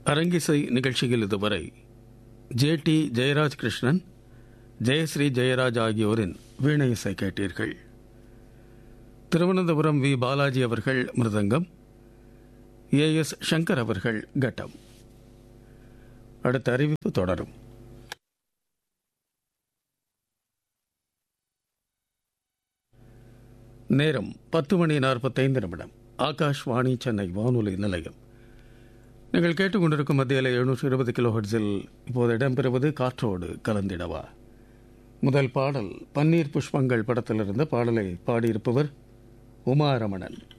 அரங்கிசை நிகழ்ச்சியில் இதுவரை ஜே டி ஜெயராஜ் கிருஷ்ணன் ஜெயஸ்ரீ ஜெயராஜ் ஆகியோரின் வீணை இசை கேட்டீர்கள் திருவனந்தபுரம் வி பாலாஜி அவர்கள் மிருதங்கம் ஏ எஸ் சங்கர் அவர்கள் கட்டம் அடுத்த அறிவிப்பு தொடரும் நேரம் பத்து மணி நாற்பத்தைந்து நிமிடம் ஆகாஷ்வாணி சென்னை வானொலி நிலையம் நீங்கள் கேட்டுக்கொண்டிருக்கும் மத்தியில் எழுநூற்றி இருபது கிலோ ஹெர்ட்ஸில் இப்போது இடம்பெறுவது காற்றோடு கலந்திடவா முதல் பாடல் பன்னீர் புஷ்பங்கள் படத்திலிருந்து பாடலை பாடியிருப்பவர் உமாரமணன்